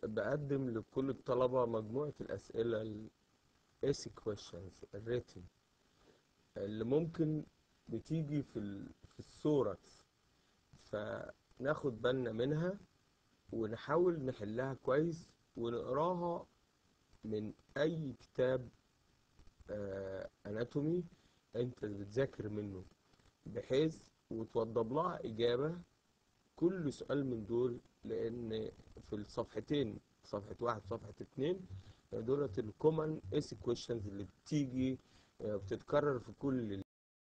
بقدم لكل الطلبة مجموعة الأسئلة ال AC questions الريتن اللي ممكن بتيجي في ال- في الثوركس فناخد بالنا منها ونحاول نحلها كويس ونقراها من أي كتاب اناتومي انت بتذاكر منه بحيث وتوضب لها إجابة كل سؤال من دول لأن في الصفحتين صفحة واحد وصفحة اتنين دولت الكومن ايسي كويشنز اللي بتيجي آه، بتتكرر في كل